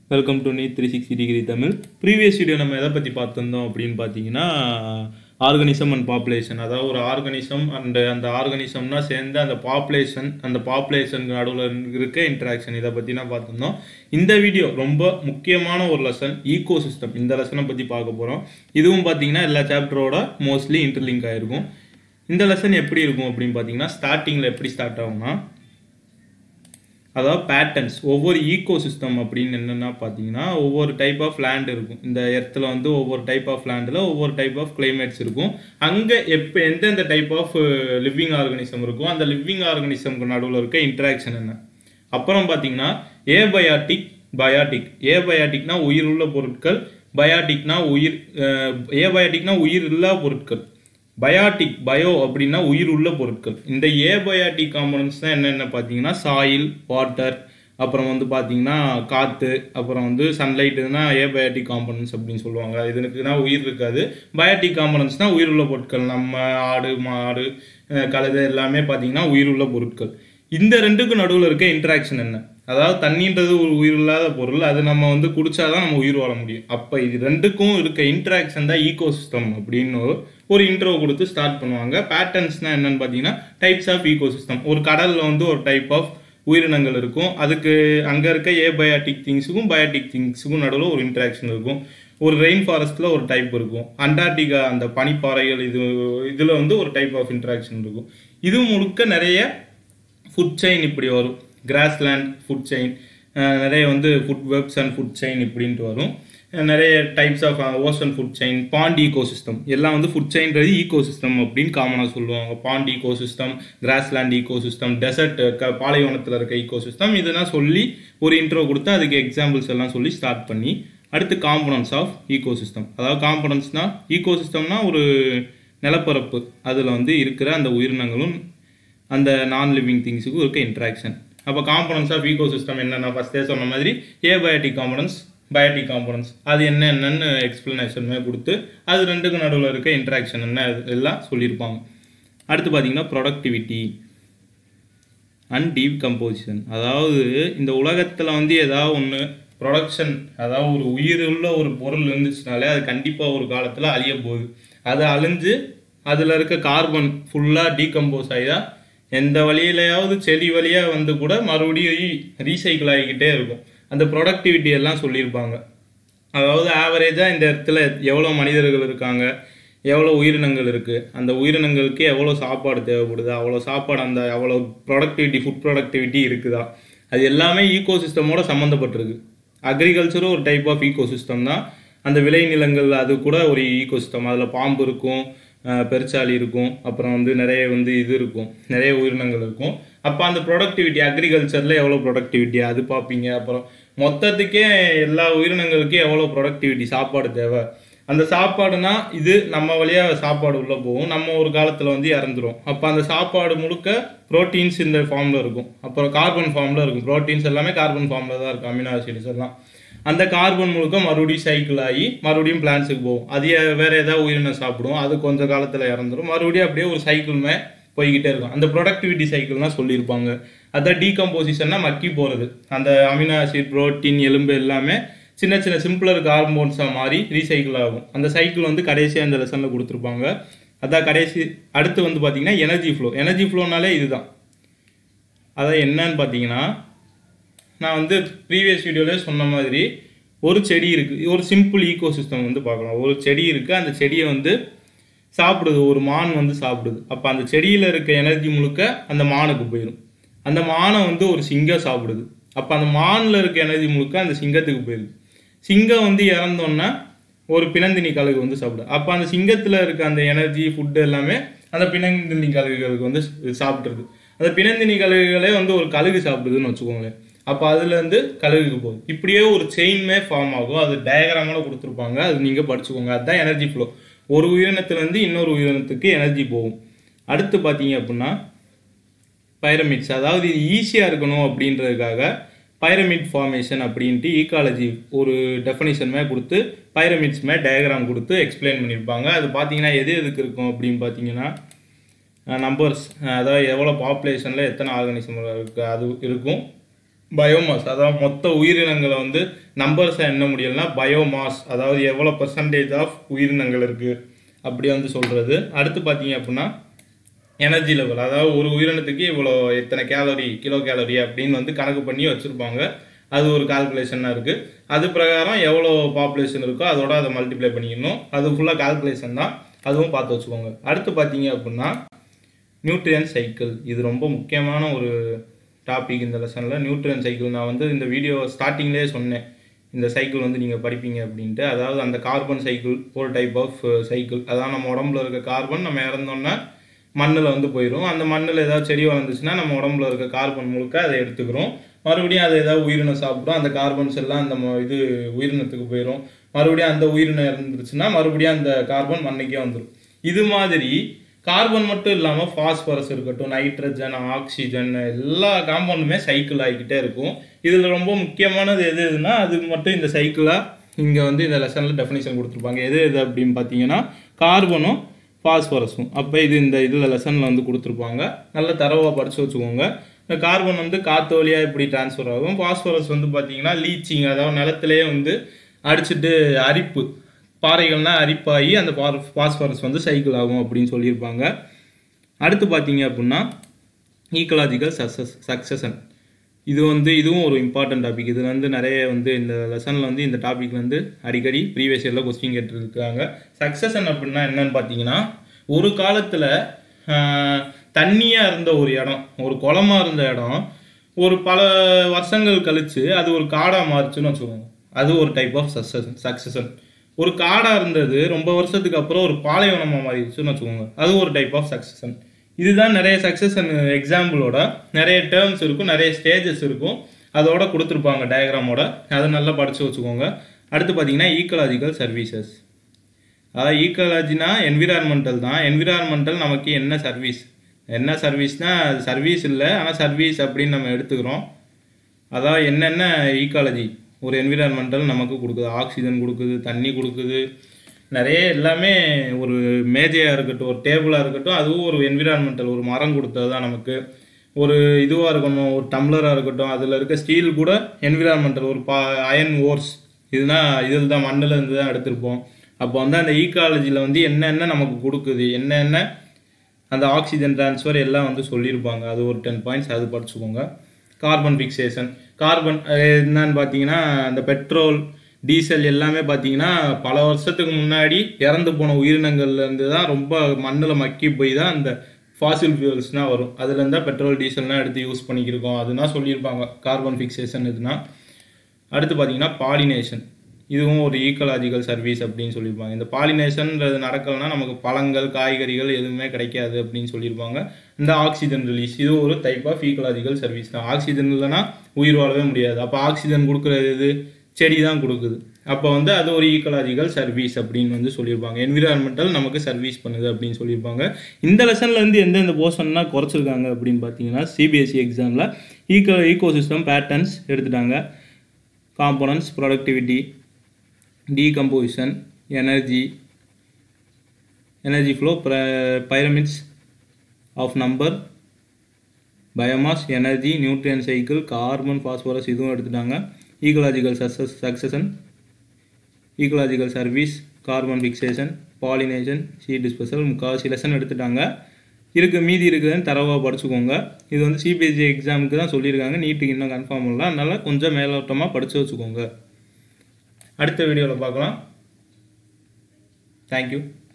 welcome to நீ three sixty degree Tamil previous video நம்ம எதை பற்றி பார்த்துருந்தோம் அப்படின்னு பார்த்தீங்கன்னா ஆர்கனிசம் அண்ட் பாப்புலேஷன் அதாவது ஒரு ஆர்கனிசம் அண்ட் அந்த ஆர்கனிசம்னா சேர்ந்து அந்த பாப்புலேஷன் அந்த பாப்புலேஷனுக்கு நடுவில் இருக்க இன்ட்ராக்ஷன் இதை பற்றி நான் பார்த்துருந்தோம் இந்த வீடியோ ரொம்ப முக்கியமான ஒரு லெசன் ஈகோ சிஸ்டம் இந்த லெசனை பற்றி பார்க்க போகிறோம் இதுவும் பார்த்தீங்கன்னா எல்லா சாப்டரோட மோஸ்ட்லி இன்டர்லிங்க் ஆகிருக்கும் இந்த லெசன் எப்படி இருக்கும் அப்படின்னு பார்த்தீங்கன்னா ஸ்டார்டிங்கில் எப்படி ஸ்டார்ட் ஆகும்னா அதாவது பேட்டர்ன்ஸ் ஒவ்வொரு ஈகோ சிஸ்டம் அப்படின்னு என்னென்னா பார்த்தீங்கன்னா ஒவ்வொரு டைப் ஆஃப் லேண்ட் இருக்கும் இந்த இடத்துல வந்து ஒவ்வொரு டைப் ஆஃப் லேண்டில் ஒவ்வொரு டைப் ஆஃப் கிளைமேட்ஸ் இருக்கும் அங்கே எப்போ எந்தெந்த டைப் ஆஃப் லிவிங் ஆர்கனிசம் இருக்கும் அந்த லிவிங் ஆர்கனிசம்க்கு நடுவில் இருக்க இன்ட்ராக்ஷன் என்ன அப்புறம் பார்த்தீங்கன்னா ஏபயாட்டிக் பயாட்டிக் ஏபயாட்டிக்னா உயிர் உள்ள பொருட்கள் பயாட்டிக்னா உயிர் ஏபயாட்டிக்னா உயிர் இல்லா பொருட்கள் பயாட்டிக் பயோ அப்படின்னா உயிர் உள்ள பொருட்கள் இந்த ஏபயாட்டிக் காம்பனன்ஸ் தான் என்னென்ன பார்த்தீங்கன்னா சாயில் வாட்டர் அப்புறம் வந்து பார்த்தீங்கன்னா காற்று அப்புறம் வந்து சன்லைட் இதுனா ஏபயாட்டிக் காம்பனன்ஸ் அப்படின்னு சொல்லுவாங்க இதுக்குனா உயிர் இருக்காது பயாட்டிக் காம்பனன்ஸ் தான் உயிர் உள்ள பொருட்கள் நம்ம ஆடு மாடு கழுதை எல்லாமே பார்த்தீங்கன்னா உயிர் உள்ள பொருட்கள் இந்த ரெண்டுக்கும் நடுவில் இருக்க இன்ட்ராக்ஷன் என்ன அதாவது தண்ணின்றது ஒரு உயிர் இல்லாத பொருள் அது நம்ம வந்து குடிச்சாதான் நம்ம உயிர் வாழ முடியும் அப்போ இது ரெண்டுக்கும் இருக்க இன்ட்ராக்ஷன் தான் ஈகோ சிஸ்டம் அப்படின்னு ஒரு இன்ட்ரோ கொடுத்து ஸ்டார்ட் பண்ணுவாங்க பேட்டர்ன்ஸ்னா என்னன்னு பார்த்தீங்கன்னா டைப்ஸ் ஆஃப் ஈகோ சிஸ்டம் ஒரு கடலில் வந்து ஒரு டைப் ஆஃப் உயிரினங்கள் இருக்கும் அதுக்கு அங்கே இருக்க ஏ பயாட்டிக் திங்ஸுக்கும் பயாட்டிக் திங்ஸுக்கும் நடுவில் ஒரு இன்ட்ராக்ஷன் இருக்கும் ஒரு ரெயின் ஃபாரஸ்ட்டில் ஒரு டைப் இருக்கும் அண்டார்டிகா அந்த பனிப்பாறைகள் இது இதில் வந்து ஒரு டைப் ஆஃப் இன்ட்ராக்ஷன் இருக்கும் இது முழுக்க நிறைய ஃபுட் செயின் இப்படி வரும் கிராஸ்லேண்ட் ஃபுட் செயின் நிறைய வந்து food webs and food chain இப்படின்ட்டு வரும் நிறைய types of ocean food chain pond ecosystem எல்லாம் வந்து ஃபுட் செயின்றது ஈகோ சிஸ்டம் அப்படின்னு காமனாக சொல்லுவாங்க pond ecosystem grassland ecosystem desert க பாலைவனத்தில் இருக்க ஈகோ சிஸ்டம் இதெல்லாம் சொல்லி ஒரு இன்ட்ரோ கொடுத்து அதுக்கு எக்ஸாம்பிள்ஸ் எல்லாம் சொல்லி ஸ்டார்ட் பண்ணி அடுத்து காம்பனன்ஸ் ஆஃப் ஈகோ சிஸ்டம் அதாவது காம்பனன்ஸ்னால் ஈகோ சிஸ்டம்னா ஒரு நிலப்பரப்பு அதில் வந்து இருக்கிற அந்த உயிரினங்களும் அந்த நான் லிவிங் திங்ஸுக்கும் இருக்க இன்ட்ராக்ஷன் அப்போ காம்பனன்ஸ் ஆஃப் ஈகோ சிஸ்டம் என்னென்ன ஃபஸ்ட்டே சொன்ன மாதிரி ஏபயாட்டிக் காம்பனன்ஸ் பயாட்டிக் காம்பனன்ஸ் அது என்ன என்னன்னு எக்ஸ்பிளனேஷனுமே கொடுத்து அது ரெண்டுக்கு நடுவில் இருக்க இன்ட்ராக்ஷன் என்ன எல்லாம் சொல்லியிருப்பாங்க அடுத்து பார்த்தீங்கன்னா ப்ரொடக்டிவிட்டி அண்ட் டீப் கம்போசிஷன் அதாவது இந்த உலகத்தில் வந்து ஏதாவது ஒன்று ப்ரொடக்ஷன் அதாவது ஒரு உயிர் உள்ள ஒரு பொருள் இருந்துச்சுனாலே அது கண்டிப்பாக ஒரு காலத்தில் அழிய போகுது அது அழிஞ்சு அதில் இருக்க கார்பன் ஃபுல்லாக டீகம்போஸ் ஆகி தான் எந்த வழியிலையாவது செடி வழியாக வந்து கூட மறுபடியும் ரீசைக்கிள் ஆகிக்கிட்டே இருக்கும் அந்த ப்ரொடக்டிவிட்டி எல்லாம் சொல்லியிருப்பாங்க அதாவது ஆவரேஜாக இந்த இடத்துல எவ்வளோ மனிதர்கள் இருக்காங்க எவ்வளோ உயிரினங்கள் இருக்குது அந்த உயிரினங்களுக்கு எவ்வளோ சாப்பாடு தேவைப்படுது அவ்வளோ சாப்பாடு அந்த அவ்வளோ ப்ரொடக்டிவிட்டி ஃபுட் ப்ரொடக்டிவிட்டி இருக்குதா அது எல்லாமே ஈகோ சிஸ்டமோட சம்மந்தப்பட்டிருக்கு அக்ரிகல்ச்சரும் ஒரு டைப் ஆஃப் ஈகோ சிஸ்டம் தான் அந்த விளைநிலங்கள் அது கூட ஒரு ஈகோ சிஸ்டம் அதில் பாம்பு இருக்கும் பெருச்சாளி இருக்கும் அப்புறம் வந்து நிறைய வந்து இது இருக்கும் நிறைய உயிரினங்கள் இருக்கும் அப்போ அந்த ப்ரொடக்டிவிட்டி அக்ரிகல்ச்சரில் எவ்வளோ ப்ரொடக்டிவிட்டி அது பார்ப்பீங்க அப்புறம் மொத்தத்துக்கே எல்லா உயிரினங்களுக்கும் எவ்வளோ ப்ரொடக்டிவிட்டி சாப்பாடு தேவை அந்த சாப்பாடுனா இது நம்ம வழியாக சாப்பாடு உள்ளே போகும் நம்ம ஒரு காலத்தில் வந்து இறந்துரும் அப்போ அந்த சாப்பாடு முழுக்க ப்ரோட்டீன்ஸ் இந்த ஃபார்மில் இருக்கும் அப்புறம் கார்பன் ஃபார்மில் இருக்கும் ப்ரோட்டீன்ஸ் எல்லாமே கார்பன் ஃபார்மில் தான் இருக்கும் அமினோ ஆசிட்ஸ் எல்லாம் அந்த கார்பன் முழுக்க மறுபடியும் சைக்கிள் ஆகி மறுபடியும் பிளான்ஸுக்கு போகும் அது வேற ஏதாவது உயிரினம் சாப்பிடும் அது கொஞ்ச காலத்தில் இறந்துடும் மறுபடியும் அப்படியே ஒரு சைக்கிள்மே போய்கிட்டே இருக்கும் அந்த ப்ரொடக்டிவிட்டி சைக்கிள்லாம் சொல்லியிருப்பாங்க அதான் டீகம்போசிஷன்னா மக்கி போகிறது அந்த அமினோ ஆசிட் ப்ரோட்டீன் எலும்பு எல்லாமே சின்ன சின்ன சிம்பிளர் ஹார்மோன்ஸாக மாறி ரீசைக்கிள் ஆகும் அந்த சைக்கிள் வந்து கடைசியாக அந்த லெசனில் கொடுத்துருப்பாங்க அதான் கடைசி அடுத்து வந்து பார்த்தீங்கன்னா எனர்ஜி ஃப்ளோ எனர்ஜி ஃப்ளோனாலே இதுதான் அதான் என்னன்னு பார்த்தீங்கன்னா நான் வந்து ப்ரீவியஸ் வீடியோவிலே சொன்ன மாதிரி ஒரு செடி இருக்குது ஒரு சிம்பிள் ஈகோ சிஸ்டம் வந்து பார்க்கலாம் ஒரு செடி இருக்குது அந்த செடியை வந்து சாப்பிடுது ஒரு மான் வந்து சாப்பிடுது அப்போ அந்த செடியில் இருக்க எனர்ஜி முழுக்க அந்த மானுக்கு போயிடும் அந்த மானை வந்து ஒரு சிங்கம் சாப்பிடுது அப்போ அந்த மானில் இருக்க எனர்ஜி முழுக்க அந்த சிங்கத்துக்கு போயிடுது சிங்கம் வந்து இறந்தோன்னா ஒரு பிணந்தினி கழுகு வந்து சாப்பிடுது அப்போ அந்த சிங்கத்தில் இருக்க அந்த எனர்ஜி ஃபுட்டு எல்லாமே அந்த பிணந்தினி கழுகுகளுக்கு வந்து சாப்பிட்ருது அந்த பிணந்தினி கழுகுகளே வந்து ஒரு கழுகு சாப்பிடுதுன்னு வச்சுக்கோங்களேன் அப்போ அதுலேருந்து கழுகுக்கு போகுது இப்படியே ஒரு செயின்மே ஃபார்ம் ஆகும் அது டயக்ராமோட கொடுத்துருப்பாங்க அது நீங்கள் படிச்சுக்கோங்க அதுதான் எனர்ஜி ஃப்ளோ ஒரு உயிரினத்துலேருந்து இன்னொரு உயிரினத்துக்கு எனர்ஜி போகும் அடுத்து பார்த்தீங்க அப்படின்னா பைரமிட்ஸ் அதாவது இது ஈஸியாக இருக்கணும் அப்படின்றதுக்காக பைரமிட் ஃபார்மேஷன் அப்படின்ட்டு ஈக்காலஜி ஒரு டெஃபனிஷன்மே கொடுத்து பைரமிட்ஸ்மே டயக்ராம் கொடுத்து எக்ஸ்பிளைன் பண்ணியிருப்பாங்க அது பார்த்தீங்கன்னா எது எதுக்கு இருக்கும் அப்படின்னு பார்த்தீங்கன்னா நம்பர்ஸ் அதாவது எவ்வளோ பாப்புலேஷனில் எத்தனை ஆர்கனிசம் இருக்குது அது இருக்கும் பயோமாஸ் அதாவது மொத்த உயிரினங்களை வந்து நம்பர்ஸை எண்ண முடியலனா பயோமாஸ் அதாவது எவ்வளோ பர்சன்டேஜ் ஆஃப் உயிரினங்கள் இருக்குது அப்படி வந்து சொல்கிறது அடுத்து பார்த்தீங்க அப்படின்னா எனர்ஜி லெவல் அதாவது ஒரு உயிரினத்துக்கு இவ்வளோ எத்தனை கேலரி கிலோ கேலரி அப்படின்னு வந்து கணக்கு பண்ணி வச்சுருப்பாங்க அது ஒரு கால்குலேஷனாக இருக்குது அது பிரகாரம் எவ்வளோ பாப்புலேஷன் இருக்கோ அதோட அதை மல்டிப்ளை பண்ணிக்கணும் அது ஃபுல்லாக கால்குலேஷன் தான் அதுவும் பார்த்து வச்சுக்கோங்க அடுத்து பார்த்தீங்க அப்படின்னா நியூட்ரியன் சைக்கிள் இது ரொம்ப முக்கியமான ஒரு டாபிக் இந்த லெசனில் நியூட்ரியன் சைக்கிள் நான் வந்து இந்த வீடியோ ஸ்டார்டிங்லேயே சொன்னேன் இந்த சைக்கிள் வந்து நீங்கள் படிப்பீங்க அப்படின்ட்டு அதாவது அந்த கார்பன் சைக்கிள் ஒரு டைப் ஆஃப் சைக்கிள் அதான் நம்ம உடம்புல இருக்க கார்பன் நம்ம இறந்தோன்னா மண்ணில் வந்து போயிடும் அந்த மண்ணில் ஏதாவது செடி வளர்ந்துச்சுன்னா நம்ம உடம்புல இருக்க கார்பன் முழுக்க அதை எடுத்துக்கிறோம் மறுபடியும் அது ஏதாவது உயிரினம் சாப்பிடும் அந்த கார்பன்ஸ் எல்லாம் அந்த ம- இது உயிரினத்துக்கு போயிடும் மறுபடியும் அந்த உயிரினம் இறந்துருச்சுன்னா மறுபடியும் அந்த கார்பன் மண்ணுக்கே வந்துடும் இது மாதிரி கார்பன் மட்டும் இல்லாமல் ஃபாஸ்பரஸ் இருக்கட்டும் நைட்ரஜன் ஆக்சிஜன் எல்லா காம்பவுண்டுமே சைக்கிள் ஆகிக்கிட்டே இருக்கும் இதில் ரொம்ப முக்கியமானது எது எதுனா அது மட்டும் இந்த சைக்கிளாக இங்கே வந்து இந்த லெசனில் டெஃபினிஷன் கொடுத்துருப்பாங்க எது எது அப்படின்னு பார்த்தீங்கன்னா கார்பனும் ஃபாஸ்பரஸும் அப்போ இது இந்த இதில் லெசனில் வந்து கொடுத்துருப்பாங்க நல்ல தரவாக படித்து வச்சுக்கோங்க இந்த கார்பன் வந்து காற்று வழியாக இப்படி டிரான்ஸ்ஃபர் ஆகும் ஃபாஸ்பரஸ் வந்து பார்த்தீங்கன்னா லீச்சிங் அதாவது நிலத்திலேயே வந்து அடிச்சிட்டு அரிப்பு பாறைகள்னா அரிப்பாகி அந்த பாஸ்பரஸ் வந்து சைக்கிள் ஆகும் அப்படின்னு சொல்லியிருப்பாங்க அடுத்து பார்த்தீங்க அப்படின்னா ஈக்கலாஜிக்கல் சக்சஸ் சக்சஷன் இது வந்து இதுவும் ஒரு இம்பார்ட்டன்ட் டாபிக் இது வந்து நிறைய வந்து இந்த லெசனில் வந்து இந்த டாபிக் வந்து அடிக்கடி ப்ரீவியஸ் இயரில் கொஸ்டின் கேட்டிருக்காங்க சக்சஷன் அப்படின்னா என்னன்னு பார்த்தீங்கன்னா ஒரு காலத்தில் தண்ணியாக இருந்த ஒரு இடம் ஒரு குளமா இருந்த இடம் ஒரு பல வருஷங்கள் கழிச்சு அது ஒரு காடாக மாறுச்சுன்னு வச்சுக்கோங்க அது ஒரு டைப் ஆஃப் சக்சஷன் சக்சஷன் ஒரு காடாக இருந்தது ரொம்ப வருஷத்துக்கு அப்புறம் ஒரு பாலைவனமாக மாறிடுச்சுன்னு வச்சுக்கோங்க அது ஒரு டைப் ஆஃப் சக்சஷன் இதுதான் நிறைய சக்சஷன் எக்ஸாம்பிளோட நிறைய டேர்ம்ஸ் இருக்கும் நிறைய ஸ்டேஜஸ் இருக்கும் அதோட கொடுத்துருப்பாங்க டயக்ராமோட அதை நல்லா படித்து வச்சுக்கோங்க அடுத்து பார்த்தீங்கன்னா ஈக்கலாஜிக்கல் சர்வீசஸ் அதாவது ஈக்கலாஜினா என்விரான்மெண்டல் தான் என்விரான்மெண்டல் நமக்கு என்ன சர்வீஸ் என்ன சர்வீஸ்னா அது சர்வீஸ் இல்லை ஆனால் சர்வீஸ் அப்படின்னு நம்ம எடுத்துக்கிறோம் அதாவது என்னென்ன ஈக்காலஜி ஒரு என்விரான்மெண்டல் நமக்கு கொடுக்குது ஆக்சிஜன் கொடுக்குது தண்ணி கொடுக்குது நிறைய எல்லாமே ஒரு மேஜையாக இருக்கட்டும் ஒரு டேபிளாக இருக்கட்டும் அதுவும் ஒரு என்விரான்மெண்டல் ஒரு மரம் கொடுத்தது தான் நமக்கு ஒரு இதுவாக இருக்கணும் ஒரு டம்ளராக இருக்கட்டும் அதில் இருக்க ஸ்டீல் கூட என்விரான்மெண்டல் ஒரு பா அயன் ஓர்ஸ் இதுனா இதில் தான் மண்ணில் இருந்து தான் எடுத்திருப்போம் அப்போ வந்து அந்த ஈக்காலஜியில் வந்து என்னென்ன நமக்கு கொடுக்குது என்னென்ன அந்த ஆக்சிஜன் ட்ரான்ஸ்ஃபர் எல்லாம் வந்து சொல்லியிருப்பாங்க அது ஒரு டென் பாயிண்ட்ஸ் அது படிச்சுக்கோங்க கார்பன் ஃபிக்சேஷன் கார்பன் என்னன்னு பார்த்தீங்கன்னா அந்த பெட்ரோல் டீசல் எல்லாமே பார்த்தீங்கன்னா பல வருஷத்துக்கு முன்னாடி இறந்து போன உயிரினங்கள்லேருந்து தான் ரொம்ப மண்ணில் மக்கி போய் தான் அந்த ஃபாசில் ஃபியூல்ஸ்னால் வரும் அதுலேருந்து தான் பெட்ரோல் டீசல்லாம் எடுத்து யூஸ் பண்ணிக்கிருக்கோம் அதுதான் சொல்லியிருப்பாங்க கார்பன் ஃபிக்சேஷன் இதுனா அடுத்து பார்த்தீங்கன்னா பாலினேஷன் இதுவும் ஒரு ஈக்கலாஜிக்கல் சர்வீஸ் அப்படின்னு சொல்லியிருப்பாங்க இந்த பாலினேஷன்ன்றது நடக்கலைன்னா நமக்கு பழங்கள் காய்கறிகள் எதுவுமே கிடைக்காது அப்படின்னு சொல்லியிருப்பாங்க இந்த ஆக்சிஜன் ரிலீஸ் இது ஒரு டைப் ஆஃப் ஈக்கலாஜிக்கல் சர்வீஸ் தான் ஆக்சிஜன் இல்லைன்னா உயிர் வாழவே முடியாது அப்போ ஆக்சிஜன் கொடுக்குறது எது செடி தான் கொடுக்குது அப்போ வந்து அது ஒரு ஈக்கலாஜிக்கல் சர்வீஸ் அப்படின்னு வந்து சொல்லியிருப்பாங்க என்விரான்மெண்டல் நமக்கு சர்வீஸ் பண்ணுது அப்படின்னு சொல்லியிருப்பாங்க இந்த லெசன்ல இருந்து எந்தெந்த போர்ஷன்னா குறைச்சிருக்காங்க அப்படின்னு பார்த்தீங்கன்னா சிபிஎஸ்சி எக்ஸாமில் ஈக்கோ ஈகோசிஸ்டம் பேட்டர்ன்ஸ் எடுத்துட்டாங்க components productivity decomposition energy energy flow pyramids of number biomass energy nutrient cycle carbon phosphorus இதுவும் எடுத்துட்டாங்க ecological success succession ecological service carbon fixation pollination seed dispersal முக்கால்வாசி லெசன் எடுத்துட்டாங்க இருக்கு மீதி இருக்குதுன்னு தரவாக படிச்சுக்கோங்க இது வந்து சிபிஎஸ்சி எக்ஸாமுக்கு தான் சொல்லியிருக்காங்க நீட்டுக்கு இன்னும் கன்ஃபார்ம் இல்லை அதனால கொஞ்சம் மேலோட்டமாக படித்து வச்சுக்கோங்க அடுத்த வீடியோவில் பார்க்கலாம் தேங்க்யூ